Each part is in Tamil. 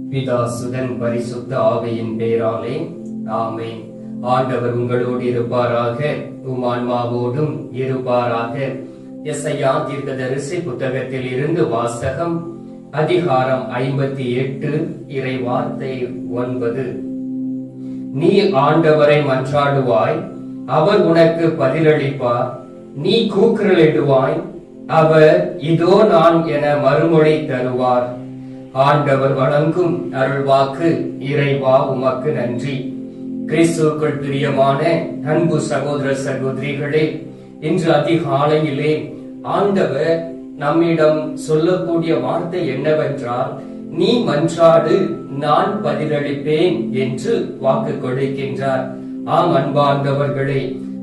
பிதா சுதன் பரிசுத்த ஆவியின் பேராலே ஆமென் ஆண்டவர் உங்களோடு இருப்பாராக உம் ஆன்மாவோடும் இருப்பாராக எஸ்ஐயா தீர்க்கதரிசி புத்தகத்தில் இருந்து வாசகம் அதிகாரம் ஐம்பத்தி எட்டு இறை வார்த்தை ஒன்பது நீ ஆண்டவரை மன்றாடுவாய் அவர் உனக்கு பதிலளிப்பார் நீ கூக்குரலிடுவாய் அவர் இதோ நான் என மறுமொழி தருவார் ஆண்டவர் வழங்கும் அருள்வாக்கு இறைவா உமக்கு நன்றி கிறிஸ்துவுக்குள் பிரியமான அன்பு சகோதர சகோதரிகளே இன்று அதிகாலையிலே ஆண்டவர் நம்மிடம் சொல்லக்கூடிய வார்த்தை என்னவென்றால் நீ மன்றாடு நான் பதிலளிப்பேன் என்று வாக்கு கொடுக்கின்றார் ஆம் அன்பார்ந்தவர்களே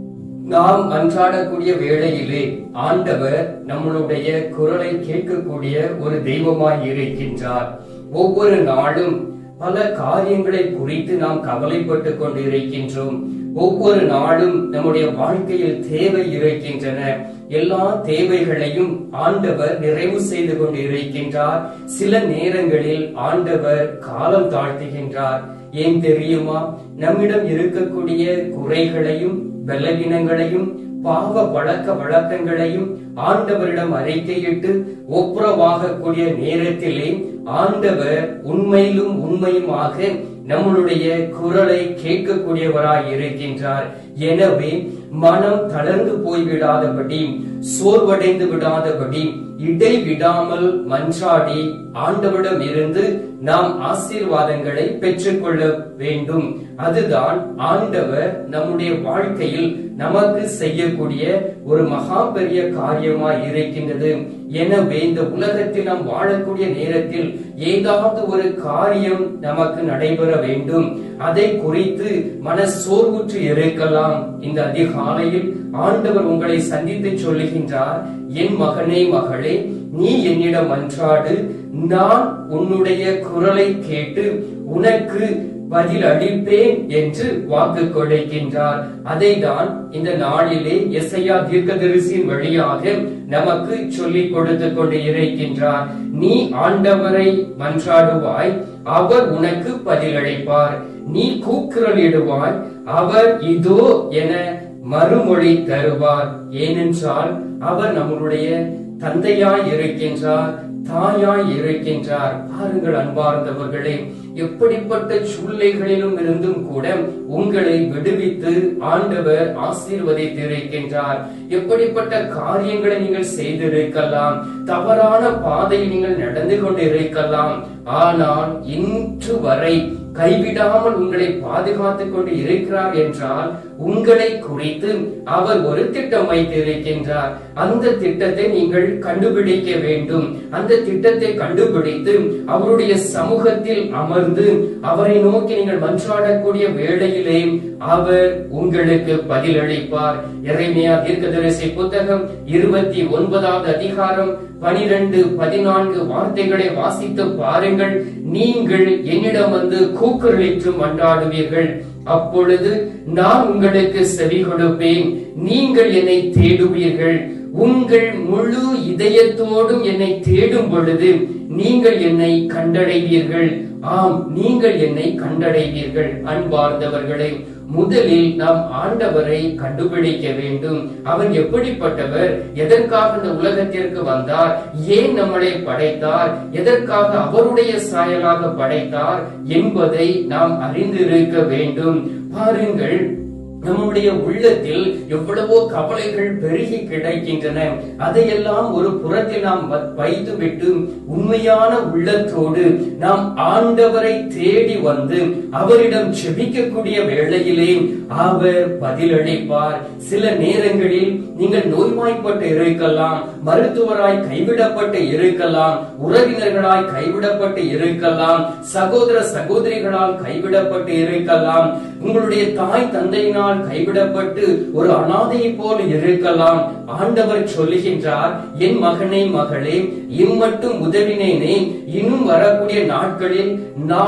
நாம் அன்றாடக்கூடிய வேளையிலே ஆண்டவர் நம்மளுடைய குரலை கேட்கக்கூடிய ஒரு தெய்வமாய் இருக்கின்றார் ஒவ்வொரு நாளும் பல காரியங்களை குறித்து நாம் கவலைப்பட்டு கொண்டிருக்கின்றோம் ஒவ்வொரு நாளும் நம்முடைய வாழ்க்கையில் தேவை இருக்கின்றன எல்லா தேவைகளையும் ஆண்டவர் நிறைவு செய்து கொண்டு இருக்கின்றார் சில நேரங்களில் ஆண்டவர் காலம் தாழ்த்துகின்றார் ஏன் தெரியுமா நம்மிடம் இருக்கக்கூடிய குறைகளையும் பலவீனங்களையும் பாவ பழக்க வழக்கங்களையும் ஆண்டவரிடம் அறிக்கையிட்டு ஒப்புரவாகக்கூடிய நேரத்திலே ஆண்டவர் உண்மையிலும் உண்மையுமாக நம்மளுடைய குரலை கேட்கக்கூடியவராய் இருக்கின்றார் எனவே மனம் தளர்ந்து போய்விடாதபடி சோர்வடைந்து விடாதபடி இடைவிடாமல் மன்றாடி ஆண்டவரிடம் இருந்து நாம் ஆசீர்வாதங்களை பெற்றுக்கொள்ள வேண்டும் அதுதான் ஆண்டவர் நம்முடைய வாழ்க்கையில் நமக்கு செய்யக்கூடிய ஒரு மகா பெரிய காரியமாய் இருக்கின்றது எனவே இந்த உலகத்தில் நாம் வாழக்கூடிய நேரத்தில் ஏதாவது ஒரு காரியம் நமக்கு நடைபெற வேண்டும் அதை குறித்து மன சோர்வுற்று இருக்கலாம் இந்த அதிகாலையில் ஆண்டவர் உங்களை சந்தித்து சொல்லுகின்றார் என் மகனே மகளே நீ என்னிடம் அன்றாடு நான் உன்னுடைய குரலை கேட்டு உனக்கு பதில் அளிப்பேன் என்று வாக்கு கொடுக்கின்றார் அதை தான் இந்த நாளிலே எஸ்ஐயா தீர்க்கதரிசியின் வழியாக நமக்கு சொல்லிக் கொடுத்து கொண்டு இருக்கின்றார் நீ ஆண்டவரை மன்றாடுவாய் அவர் உனக்கு பதிலளிப்பார் நீ கூக்குரலிடுவாய் அவர் இதோ என மறுமொழி தருவார் ஏனென்றால் அவர் நம்மளுடைய தந்தையாய் இருக்கின்றார் தாயாய் இருக்கின்றார் பாருங்கள் அன்பார்ந்தவர்களே எப்படிப்பட்ட சூழ்நிலைகளிலும் இருந்தும் கூட உங்களை விடுவித்து ஆண்டவர் ஆசீர்வதித்திருக்கின்றார் எப்படிப்பட்ட காரியங்களை நீங்கள் செய்திருக்கலாம் தவறான பாதையில் நீங்கள் நடந்து கொண்டிருக்கலாம் ஆனால் இன்று வரை கைவிடாமல் உங்களை பாதுகாத்துக் கொண்டு இருக்கிறார் என்றால் உங்களை குறித்து அவர் ஒரு திட்டம் வைத்திருக்கின்றார் அந்த திட்டத்தை நீங்கள் கண்டுபிடிக்க வேண்டும் அந்த திட்டத்தை கண்டுபிடித்து அவருடைய சமூகத்தில் அமர்ந்து அவரை நோக்கி நீங்கள் மன்றாடக்கூடிய வேளையிலே அவர் உங்களுக்கு பதிலளிப்பார் இறைமையா தீர்க்கதரிசி புத்தகம் இருபத்தி ஒன்பதாவது அதிகாரம் பனிரெண்டு பதினான்கு வார்த்தைகளை வாசித்து பாருங்கள் நீங்கள் என்னிடம் வந்து கூக்குரலிட்டு மன்றாடுவீர்கள் அப்பொழுது நான் உங்களுக்கு செவி கொடுப்பேன் நீங்கள் என்னை தேடுவீர்கள் உங்கள் முழு இதயத்தோடும் என்னை தேடும் பொழுது நீங்கள் என்னை கண்டடைவீர்கள் ஆம் நீங்கள் என்னை கண்டடைவீர்கள் அன்பார்ந்தவர்களே முதலில் நாம் ஆண்டவரை கண்டுபிடிக்க வேண்டும் அவர் எப்படிப்பட்டவர் எதற்காக இந்த உலகத்திற்கு வந்தார் ஏன் நம்மளை படைத்தார் எதற்காக அவருடைய சாயலாக படைத்தார் என்பதை நாம் அறிந்திருக்க வேண்டும் பாருங்கள் நம்முடைய உள்ளத்தில் எவ்வளவோ கவலைகள் பெருகி கிடைக்கின்றன அதையெல்லாம் ஒரு புறத்தில் நாம் வைத்து விட்டு உண்மையான உள்ளத்தோடு நாம் ஆண்டவரை தேடி வந்து அவரிடம் செபிக்கக்கூடிய வேளையிலே அவர் பதிலளிப்பார் சில நேரங்களில் நீங்கள் நோய்வாய்ப்பட்டு இருக்கலாம் மருத்துவராய் கைவிடப்பட்டு இருக்கலாம் உறவினர்களாய் கைவிடப்பட்டு இருக்கலாம் சகோதர சகோதரிகளால் கைவிடப்பட்டு இருக்கலாம் உங்களுடைய தாய் தந்தையினால் கைவிடப்பட்டு ஒரு அனாதையை போல இருக்கலாம் ஆண்டவர் சொல்லுகின்றார் என் மகனே மகளே இம்மட்டும் உதவினேனே இன்னும் வரக்கூடிய நாட்களில் நான்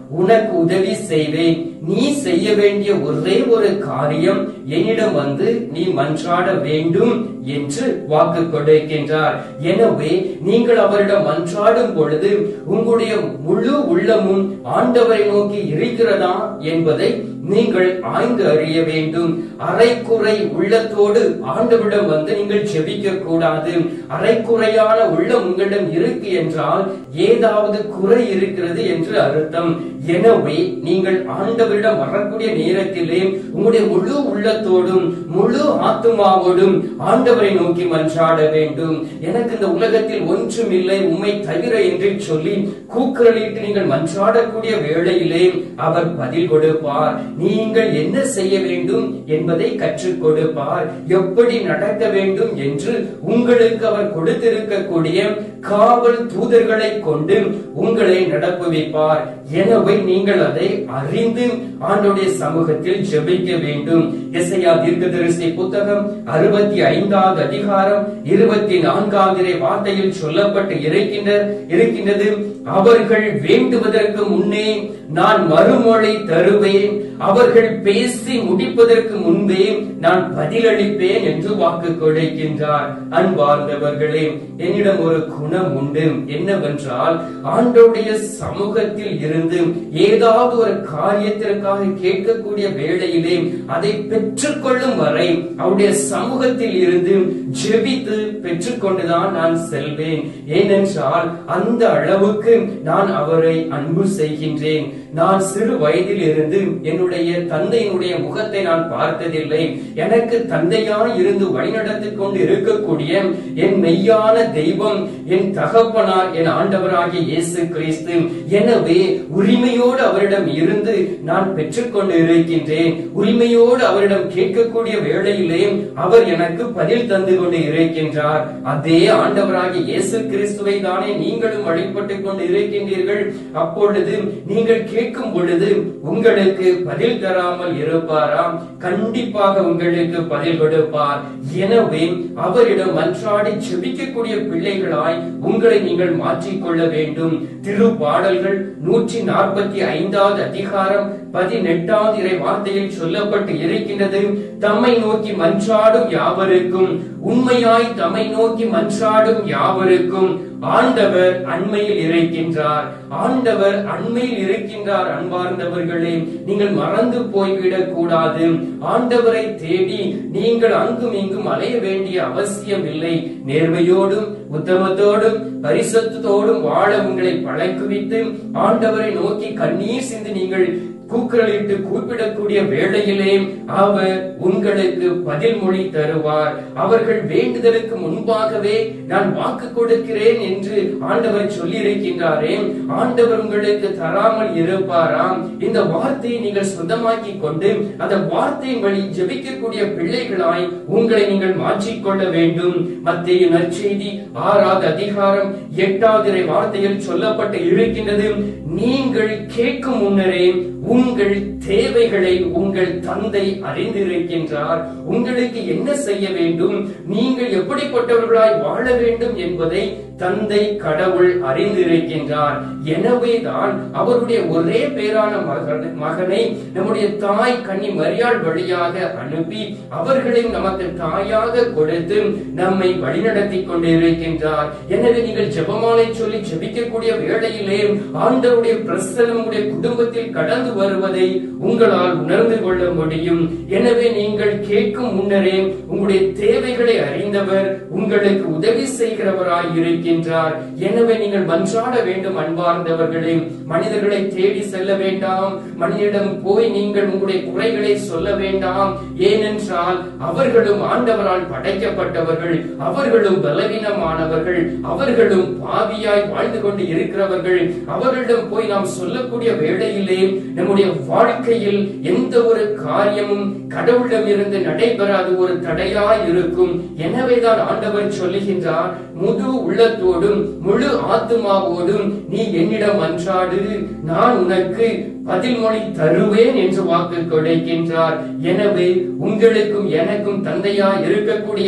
உனக்கு உதவி செய்வேன் நீ செய்ய வேண்டிய ஒரே ஒரு காரியம் என்னிடம் வந்து நீ மன்றாட வேண்டும் என்று வாக்கு கொடுக்கின்றார் எனவே நீங்கள் அவரிடம் மன்றாடும் பொழுது உங்களுடைய முழு உள்ளமும் ஆண்டவரை நோக்கி இருக்கிறதா என்பதை நீங்கள் ஆய்ந்து அறிய வேண்டும் அரைக்குறை உள்ளத்தோடு ஆண்டவரிடம் வந்து நீங்கள் ஜெபிக்க கூடாது அரைக்குறையான உள்ளம் உங்களிடம் இருக்கு என்றால் ஏதாவது குறை இருக்கிறது என்று அர்த்தம் எனவே நீங்கள் ஆண்டவரிடம் வரக்கூடிய நேரத்திலே உங்களுடைய முழு உள்ளத்தோடும் முழு ஆத்துமாவோடும் ஆண்டவரை நோக்கி மன்றாட வேண்டும் எனக்கு இந்த உலகத்தில் ஒன்றும் இல்லை உண்மை தவிர என்று சொல்லி கூக்குரலிட்டு நீங்கள் மன்றாடக்கூடிய வேளையிலே அவர் பதில் கொடுப்பார் நீங்கள் என்ன செய்ய வேண்டும் என்பதை கற்றுக் கொடுப்பார் எப்படி நடக்க வேண்டும் என்று உங்களுக்கு அவர் கொடுத்திருக்கக்கூடிய காவல் தூதர்களை கொண்டு உங்களை நடப்புவிப்பார் எனவே நீங்கள் அதை அறிந்து ஆண்டோடைய சமூகத்தில் ஜெபிக்க வேண்டும் எஸ்ஐயா தீர்க்கதரிசி புத்தகம் அறுபத்தி ஐந்தாவது அதிகாரம் இருபத்தி நான்காவது வார்த்தையில் சொல்லப்பட்டு இருக்கின்ற இருக்கின்றது அவர்கள் வேண்டுவதற்கு முன்னே நான் மறுமொழி தருவேன் அவர்கள் பேசி முடிப்பதற்கு முன்பே நான் பதிலளிப்பேன் என்று வாக்கு கொடுக்கின்றார் அன்பார்ந்தவர்களே என்னிடம் ஒரு குணம் உண்டு என்னவென்றால் ஆண்டோடைய சமூகத்தில் இருந்து ஏதாவது ஒரு காரியத்திற்காக கேட்கக்கூடிய வேளையிலே அதை பெற்றுக்கொள்ளும் வரை அவருடைய சமூகத்தில் இருந்து ஜெபித்து பெற்றுக்கொண்டுதான் நான் செல்வேன் ஏனென்றால் அந்த அளவுக்கு நான் அவரை அன்பு செய்கின்றேன் நான் சிறு வயதில் இருந்து என்னுடைய தந்தையினுடைய முகத்தை நான் பார்த்ததில்லை எனக்கு தந்தையாய் இருந்து வழிநடத்திக் கொண்டு இருக்கக்கூடிய என் மெய்யான தெய்வம் என் தகப்பனார் என் ஆண்டவராகிய இயேசு கிறிஸ்து எனவே உரிமையோடு அவரிடம் இருந்து நான் பெற்றுக்கொண்டு இருக்கின்றேன் உரிமையோடு அவரிடம் கேட்கக்கூடிய வேளையிலே அவர் எனக்கு பதில் தந்து கொண்டு இருக்கின்றார் அதே ஆண்டவராகிய இயேசு கிறிஸ்துவை தானே நீங்களும் வழிபட்டுக் கொண்டு இருக்கின்றீர்கள் அப்பொழுது நீங்கள் கேட்கும் பொழுது உங்களுக்கு பதில் தராமல் இருப்பாராம் கண்டிப்பாக உங்களுக்கு பதில் கொடுப்பார் எனவே அவரிடம் மன்றாடி ஜெபிக்கக்கூடிய பிள்ளைகளாய் உங்களை நீங்கள் மாற்றிக்கொள்ள வேண்டும் திருப்பாடல்கள் நூற்றி நாற்பத்தி ஐந்தாவது அதிகாரம் பதினெட்டாவது இறை வார்த்தையில் சொல்லப்பட்டு இருக்கின்றது தம்மை நோக்கி மன்றாடும் யாவருக்கும் உண்மையாய் தம்மை நோக்கி மன்றாடும் யாவருக்கும் ஆண்டவர் அண்மையில் இருக்கின்றார் ஆண்டவர் அண்மையில் இருக்கின்றார் அன்பார்ந்தவர்களே நீங்கள் மறந்து போய்விடக் கூடாது ஆண்டவரை தேடி நீங்கள் அங்கும் இங்கும் அலைய வேண்டிய அவசியம் இல்லை நேர்மையோடும் உத்தமத்தோடும் பரிசுத்தத்தோடும் வாழ உங்களை பழக்குவித்து ஆண்டவரை நோக்கி கண்ணீர் சிந்து நீங்கள் கூக்குரலிட்டு கூப்பிடக்கூடிய வேளையிலே அவர் உங்களுக்கு பதில் மொழி தருவார் அவர்கள் வேண்டுதலுக்கு முன்பாகவே நான் வாக்கு கொடுக்கிறேன் என்று ஆண்டவர் சொல்லி இருக்கின்றாரே ஆண்டவர் உங்களுக்கு தராமல் இருப்பாராம் இந்த வார்த்தையை நீங்கள் சொந்தமாக்கி கொண்டு அந்த வார்த்தையின் வழி ஜெபிக்கக்கூடிய பிள்ளைகளாய் உங்களை நீங்கள் மாற்றிக்கொள்ள வேண்டும் மத்திய நற்செய்தி ஆறாவது அதிகாரம் எட்டாவது இறை வார்த்தையில் சொல்லப்பட்டு இருக்கின்றது நீங்கள் கேட்கும் முன்னரே உங்கள் தேவைகளை உங்கள் தந்தை அறிந்திருக்கின்றார் உங்களுக்கு என்ன செய்ய வேண்டும் நீங்கள் எப்படிப்பட்டவர்களாய் வாழ வேண்டும் என்பதை தந்தை கடவுள் அறிந்திருக்கின்றார் எனவேதான் அவருடைய ஒரே பேரான மகன் மகனை நம்முடைய தாய் கன்னி மரியாள் வழியாக அனுப்பி அவர்களையும் நமக்கு தாயாக கொடுத்து நம்மை வழிநடத்தி கொண்டிருக்கின்றார் எனவே நீங்கள் ஜெபமாலை சொல்லி ஜெபிக்கக்கூடிய வேளையிலே ஆண்டவருடைய பிரசனம் உடைய குடும்பத்தில் கடந்து வருவதை உங்களால் உணர்ந்து கொள்ள முடியும் எனவே நீங்கள் கேட்கும் முன்னரே உங்களுடைய தேவைகளை அறிந்தவர் உங்களுக்கு உதவி செய்கிறவராய் இருக்கின்றார் எனவே நீங்கள் மன்றாட வேண்டும் அன்பார்ந்தவர்களே மனிதர்களை தேடி செல்ல வேண்டாம் மனிதனிடம் போய் நீங்கள் உங்களுடைய குறைகளை சொல்ல வேண்டாம் ஏனென்றால் அவர்களும் ஆண்டவரால் படைக்கப்பட்டவர்கள் அவர்களும் பலவீனமானவர்கள் அவர்களும் பாவியாய் வாழ்ந்து கொண்டு இருக்கிறவர்கள் அவர்களிடம் போய் நாம் சொல்லக்கூடிய வேளையிலே நம்முடைய வாழ்க்கையில் எந்த ஒரு காரியமும் கடவுளிடம் இருந்து நடைபெறாத ஒரு தடையாய் இருக்கும் எனவேதான் ஆண்டவர் சொல்லுகின்றார் முழு உள்ளத்தோடும் முழு ஆத்துமாவோடும் நீ என்னிடம் அன்றாடு நான் உனக்கு பதில் மொழி தருவேன் என்று வாக்கு கொடுக்கின்றார் எனவே உங்களுக்கும் எனக்கும் தந்தையா இருக்கக்கூடிய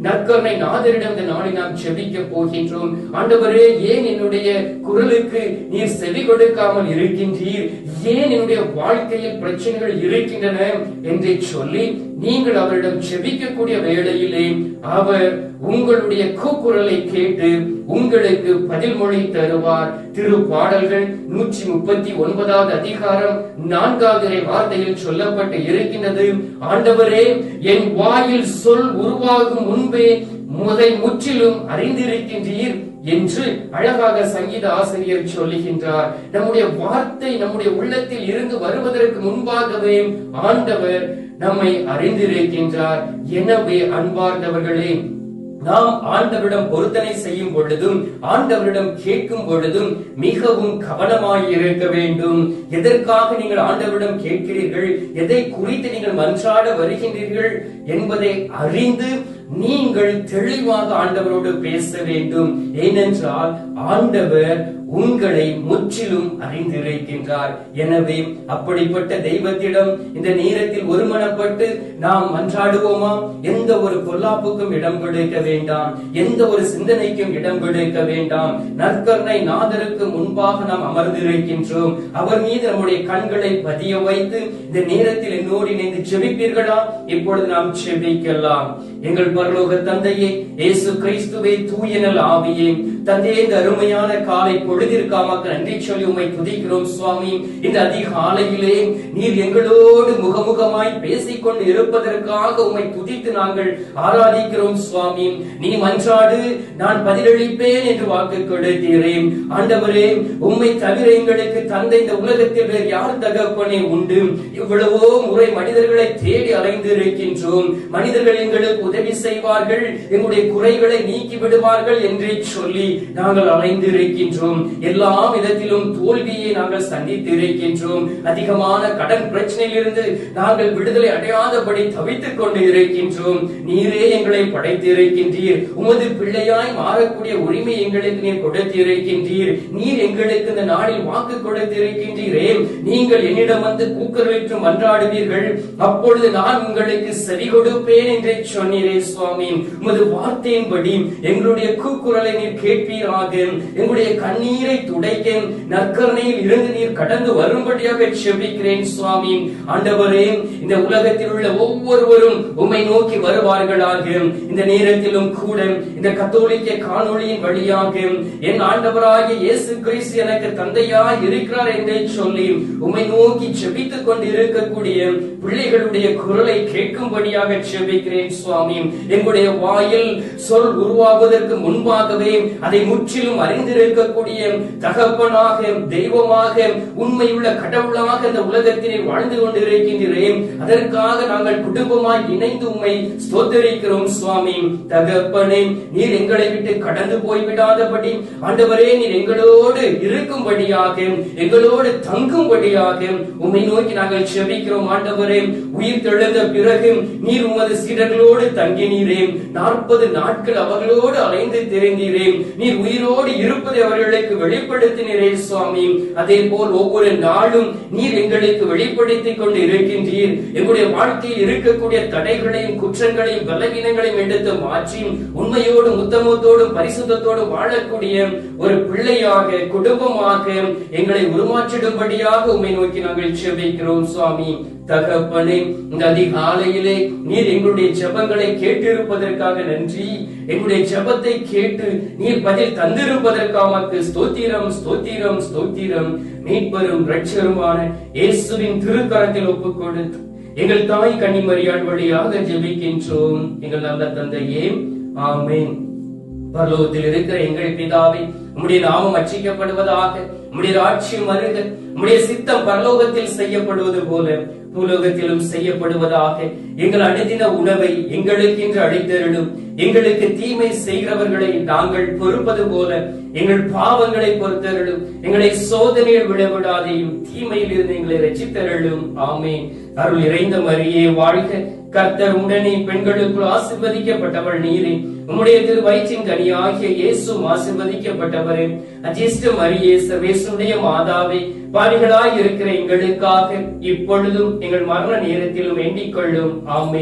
நற்கருணை நாதரிடம் இந்த நாளில் நாம் செபிக்க போகின்றோம் ஆண்டவரே ஏன் என்னுடைய குரலுக்கு நீர் செவி கொடுக்காமல் இருக்கின்றீர் ஏன் என்னுடைய வாழ்க்கையில் பிரச்சனைகள் இருக்கின்றன என்று சொல்லி நீங்கள் அவரிடம் செபிக்கக்கூடிய வேளையிலே அவர் உங்களுடைய கூக்குரலை கேட்டு உங்களுக்கு பதில் மொழி தருவார் திரு பாடல்கள் நூற்றி முப்பத்தி ஒன்பதாவது அதிகாரம் நான்காவது வார்த்தையில் சொல்லப்பட்டு இருக்கின்றது ஆண்டவரே என் வாயில் சொல் உருவாகும் முன்பே முதை முற்றிலும் அறிந்திருக்கின்றீர் என்று அழகாக சங்கீத ஆசிரியர் சொல்லுகின்றார் நம்முடைய வார்த்தை நம்முடைய உள்ளத்தில் இருந்து வருவதற்கு முன்பாகவே ஆண்டவர் நம்மை அறிந்திருக்கின்றார் எனவே அன்பார்ந்தவர்களே நாம் ஆண்டவரிடம் பொருத்தனை செய்யும் பொழுதும் ஆண்டவரிடம் கேட்கும் பொழுதும் மிகவும் கவனமாய் இருக்க வேண்டும் எதற்காக நீங்கள் ஆண்டவரிடம் கேட்கிறீர்கள் எதை குறித்து நீங்கள் மன்றாட வருகின்றீர்கள் என்பதை அறிந்து நீங்கள் தெளிவாக ஆண்டவரோடு பேச வேண்டும் ஏனென்றால் ஆண்டவர் உங்களை முற்றிலும் அறிந்திருக்கின்றார் எனவே அப்படிப்பட்ட தெய்வத்திடம் இந்த நேரத்தில் ஒருமனப்பட்டு நாம் மன்றாடுவோமா எந்த ஒரு பொல்லாப்புக்கும் இடம் கொடுக்க வேண்டாம் எந்த ஒரு சிந்தனைக்கும் இடம் கொடுக்க வேண்டாம் நற்கருணை நாதருக்கு முன்பாக நாம் அமர்ந்திருக்கின்றோம் அவர் மீது நம்முடைய கண்களை பதிய வைத்து இந்த நேரத்தில் என்னோடு இணைந்து செபிப்பீர்களா இப்பொழுது நாம் செபிக்கலாம் எங்கள் பரலோக தந்தையே இயேசு கிறிஸ்துவே தூயனல் ஆவியே தந்தையே இந்த அருமையான காலை பொழுதிற்காக நன்றி சொல்லி உம்மை துதிக்கிறோம் சுவாமி இந்த அதிகாலையிலே நீர் எங்களோடு முகமுகமாய் பேசிக்கொண்டு இருப்பதற்காக உம்மை துதித்து நாங்கள் ஆராதிக்கிறோம் சுவாமி நீ மன்றாடு நான் பதிலளிப்பேன் என்று வாக்கு கொடுத்தீரேன் ஆண்டவரே உம்மை தவிர எங்களுக்கு தந்தை இந்த உலகத்தில் வேறு யார் தகப்பனே உண்டு இவ்வளவோ முறை மனிதர்களை தேடி அலைந்து இருக்கின்றோம் மனிதர்கள் எங்களுக்கு உதவி செய்வார்கள் எங்களுடைய குறைகளை நீக்கி விடுவார்கள் என்றே சொல்லி நாங்கள் அலைந்து இருக்கின்றோம் எல்லா விதத்திலும் தோல்வியை நாங்கள் சந்தித்து இருக்கின்றோம் அதிகமான கடன் பிரச்சனையிலிருந்து நாங்கள் விடுதலை அடையாதபடி தவித்துக் கொண்டு இருக்கின்றோம் நீரே எங்களை படைத்து இருக்கின்றீர் உமது பிள்ளையாய் மாறக்கூடிய உரிமை எங்களுக்கு நீர் கொடுத்து இருக்கின்றீர் நீர் எங்களுக்கு இந்த நாளில் வாக்கு கொடுத்து இருக்கின்றீரே நீங்கள் என்னிடம் வந்து கூக்குரலிட்டு மன்றாடுவீர்கள் அப்பொழுது நான் உங்களுக்கு செவி கொடுப்பேன் என்றே சொன்னீரே சுவாமி உமது வார்த்தையின்படி எங்களுடைய கூக்குரலை நீர் கேட்பீராக எங்களுடைய கண்ணீரை துடைக்க நற்கரணையில் இருந்து நீர் கடந்து வரும்படியாக செபிக்கிறேன் சுவாமி ஆண்டவரே இந்த உலகத்தில் உள்ள ஒவ்வொருவரும் உம்மை நோக்கி வருவார்களாக இந்த நேரத்திலும் கூட இந்த கத்தோலிக்க காணொளியின் வழியாக என் ஆண்டவராகிய இயேசு கிறிஸ்து எனக்கு தந்தையாய் இருக்கிறார் என்றே சொல்லி உம்மை நோக்கி செபித்துக் கொண்டு இருக்கக்கூடிய பிள்ளைகளுடைய குரலை கேட்கும்படியாக செபிக்கிறேன் சுவாமி எங்களுடைய வாயில் சொல் உருவாவதற்கு முன்பாகவே அதை முற்றிலும் அறிந்திருக்கக்கூடிய தகப்பனாக தெய்வமாக உண்மையுள்ள கடவுளாக இந்த உலகத்திலே வாழ்ந்து கொண்டிருக்கின்றேன் அதற்காக நாங்கள் குடும்பமாய் இணைந்து உம்மை ஸ்தோத்தரிக்கிறோம் சுவாமி தகப்பனே நீர் எங்களை விட்டு கடந்து போய்விடாதபடி ஆண்டவரே நீர் எங்களோடு இருக்கும்படியாக எங்களோடு தங்கும்படியாக உம்மை நோக்கி நாங்கள் செபிக்கிறோம் ஆண்டவரே உயிர் தெழுந்த பிறகு நீர் உமது சீடர்களோடு தங்கினீரே நாற்பது நாட்கள் அவர்களோடு அலைந்து திரிந்தீரே நீர் உயிரோடு இருப்பதை அவர்களுக்கு வெளிப்படுத்தினீரே சுவாமி அதே போல் ஒவ்வொரு நாளும் நீர் எங்களுக்கு வெளிப்படுத்திக் கொண்டு இருக்கின்றீர் எங்களுடைய வாழ்க்கையில் இருக்கக்கூடிய தடைகளையும் குற்றங்களையும் பலவீனங்களையும் எடுத்து மாற்றி உண்மையோடு முத்தமத்தோடும் பரிசுத்தத்தோடும் வாழக்கூடிய ஒரு பிள்ளையாக குடும்பமாக எங்களை உருமாற்றிடும்படியாக உம்மை நோக்கி நாங்கள் செபிக்கிறோம் சுவாமி தகப்பனே இந்த அதிகாலையிலே நீர் எங்களுடைய ஜெபங்களை கேட்டிருப்பதற்காக நன்றி எங்களுடைய ஜெபத்தை கேட்டு நீர் பதில் தந்திருப்பதற்காக ஸ்தோத்திரம் ஸ்தோத்திரம் ஸ்தோத்திரம் மீட்பெரும் இரட்சருமான இயேசுவின் திருக்கரத்தில் ஒப்புக் கொடுத்து எங்கள் தாய் கன்னிமரியாள் வழியாக ஜெபிக்கின்றோம் எங்கள் நல்ல தந்தையே ஆமென் பரலோகத்தில் இருக்கிற எங்கள் பிதாவே உம்முடைய நாமம் அச்சிக்கப்படுவதாக உம்முடைய ராட்சியம் வருக உம்முடைய சித்தம் பரலோகத்தில் செய்யப்படுவது போல பூலோகத்திலும் செய்யப்படுவதாக எங்கள் அனுதின உணவை எங்களுக்கு என்று அழைத்தருளும் எங்களுக்கு தீமை செய்கிறவர்களை நாங்கள் பொறுப்பது போல எங்கள் பாவங்களை பொறுத்தருளும் எங்களை சோதனையில் விடவிடாதையும் தீமையில் இருந்து எங்களை ரசித்தருளும் ஆமென் அருள் இறைந்த மரியே வாழ்க கர்த்தர் உடனே பெண்களுக்குள் ஆசிர்வதிக்கப்பட்டவள் நீரே உம்முடைய திரு வயிற்றின் கனியாகிய இயேசும் ஆசிர்வதிக்கப்பட்டவரே அஜிஷ்ட மரியே சர்வேசுடைய மாதாவே பாவிகளாய் இருக்கிற எங்களுக்காக இப்பொழுதும் எங்கள் மரண நேரத்திலும் வேண்டிக் கொள்ளும் ஆமென்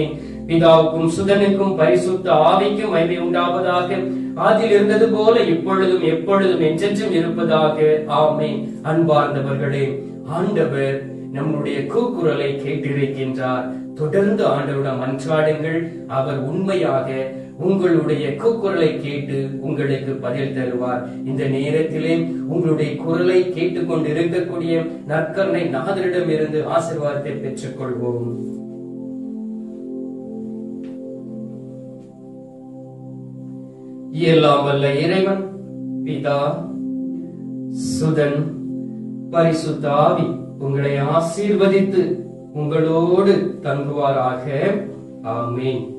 பிதாவுக்கும் சுதனுக்கும் பரிசுத்த ஆவிக்கும் மகிமை உண்டாவதாக அதில் இருந்தது போல இப்பொழுதும் எப்பொழுதும் என்றென்றும் இருப்பதாக ஆமென் அன்பார்ந்தவர்களே ஆண்டவர் நம்முடைய கூக்குரலை கேட்டிருக்கின்றார் தொடர்ந்து ஆண்டவரிடம் மன்றாடுங்கள் அவர் உண்மையாக உங்களுடைய கூக்குரலை கேட்டு உங்களுக்கு பதில் தருவார் இந்த நேரத்திலே உங்களுடைய குரலை கேட்டுக்கொண்டு இருக்கக்கூடிய நற்கருணை நாதரிடம் இருந்து ஆசீர்வாதத்தை பெற்றுக் கொள்வோம் எல்லாம் வல்ல இறைவன் பிதா சுதன் பரிசுத்த ஆவி உங்களை ஆசீர்வதித்து உங்களோடு தங்குவாராக ஆமென்